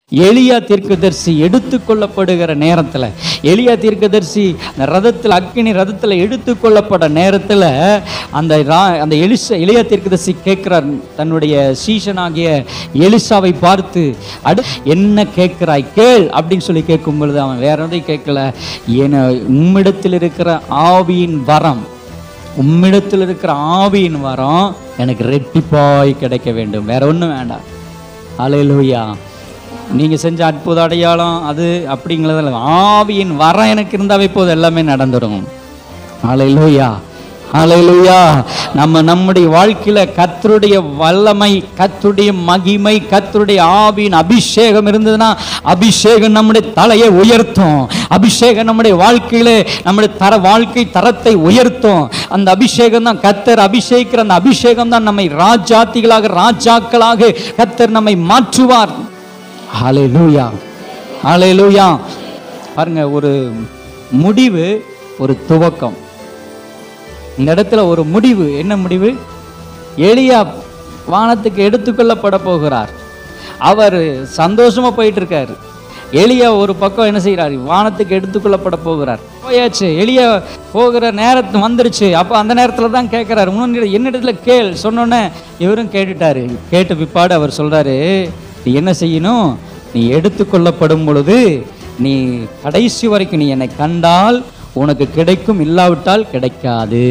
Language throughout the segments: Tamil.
எலியா தீர்க்கதரிசி எடுத்துக்கொள்ளப்படுகிற நேரத்தில் எலியா தீர்க்கதரிசி அந்த ரதத்தில் அக்கினி ரதத்தில் எடுத்துக்கொள்ளப்பட நேரத்தில் அந்த ரா அந்த எலிச எலியா தீர்க்கதரிசி கேட்கிறார் தன்னுடைய சீஷனாகிய எலிசாவை பார்த்து அடு என்ன கேட்கிறாய் கேள் அப்படின்னு சொல்லி கேட்கும் பொழுது அவன் வேற எதையும் கேட்கல என உம்மிடத்தில் இருக்கிற ஆவியின் வரம் உம்மிடத்தில் இருக்கிற ஆவியின் வரம் எனக்கு ரெட்டிப்பாய் கிடைக்க வேண்டும் வேற ஒன்றும் வேண்டாம் அலையலூயா நீங்கள் செஞ்ச அற்புத அடையாளம் அது அப்படிங்கிறதில்ல ஆவியின் வரம் எனக்கு இருந்தாவே போதும் எல்லாமே நடந்துடும் அலையலூயா அலையலூயா நம்ம நம்முடைய வாழ்க்கையில கத்தருடைய வல்லமை கத்தருடைய மகிமை கத்தருடைய ஆவியின் அபிஷேகம் இருந்ததுன்னா அபிஷேகம் நம்முடைய தலையை உயர்த்தும் அபிஷேகம் நம்முடைய வாழ்க்கையில நம்முடைய தர வாழ்க்கை தரத்தை உயர்த்தும் அந்த அபிஷேகம் தான் கத்தர் அபிஷேகிக்கிற அந்த அபிஷேகம் தான் நம்மை ராஜாத்திகளாக ராஜாக்களாக கத்தர் நம்மை மாற்றுவார் ஹalleluya ஹalleluya பாருங்க ஒரு முடிவு ஒரு துவக்கம் இந்த இடத்துல ஒரு முடிவு என்ன முடிவு எலியா வானத்துக்கு எடுத்துக்கொள்ளப்பட போகிறார் அவர் சந்தோஷமா போயிட்டு இருக்காரு எலியா ஒரு பக்கம் என்ன செய்கிறார் வானத்துக்கு எடுத்துக்கொள்ளப்பட போகிறார் போயாச்சு எலியா போகிற நேரத்து வந்துருச்சு அப்போ அந்த நேரத்தில் தான் கேட்குறாரு முன்னாடி என்னிடத்துல கேள் சொன்னோன்னே இவரும் கேட்டுட்டாரு கேட்ட பிற்பாடு அவர் சொல்றாரு நீ என்ன செய்யணும் நீ எடுத்துக்கொள்ளப்படும் பொழுது நீ கடைசி வரைக்கும் நீ என்னை கண்டால் உனக்கு கிடைக்கும் இல்லாவிட்டால் கிடைக்காது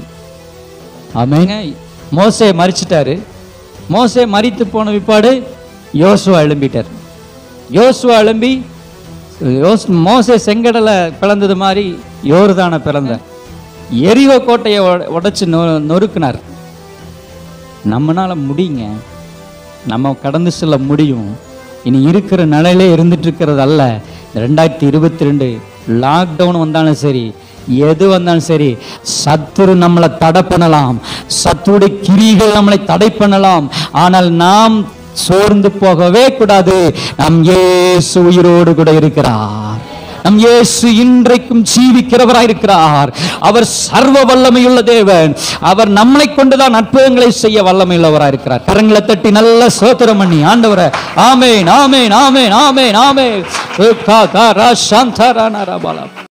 ஆமேங்க மோசே மறிச்சிட்டாரு மோசே மறித்து போன பிற்பாடு யோசுவா எழும்பிட்டார் யோசுவா எழும்பி யோஸ் மோசே செங்கடலை பிளந்தது மாதிரி யோர்தான பிறந்த எரிவ கோட்டையை உட- உடைச்சு நொ நொறுக்குனார் நம்மனால முடியுங்க நம்ம கடந்து செல்ல முடியும் இனி இருக்கிற நிலையிலே இருந்துட்டு இருக்கிறது அல்ல ரெண்டாயிரத்தி இருபத்தி ரெண்டு லாக்டவுன் வந்தாலும் சரி எது வந்தாலும் சரி சத்துரு நம்மளை தடை பண்ணலாம் சத்துருடைய கிரிகள் நம்மளை தடை பண்ணலாம் ஆனால் நாம் சோர்ந்து போகவே கூடாது நம் இயேசு உயிரோடு கூட இருக்கிறார் நம் இயேசு இன்றைக்கும் ஜீவிக்கிறவராயிருக்கிறார் அவர் சர்வ வல்லமையுள்ள தேவன் அவர் நம்மளை கொண்டுதான் அற்புதங்களை செய்ய வல்லமையுள்ளவராயிருக்கிறார் கரங்களை தட்டி நல்ல சோத்திரம் பண்ணி ஆண்டவரை ஆமேன் ஆமேன் ஆமேன் ஆமேன் ஆமேன்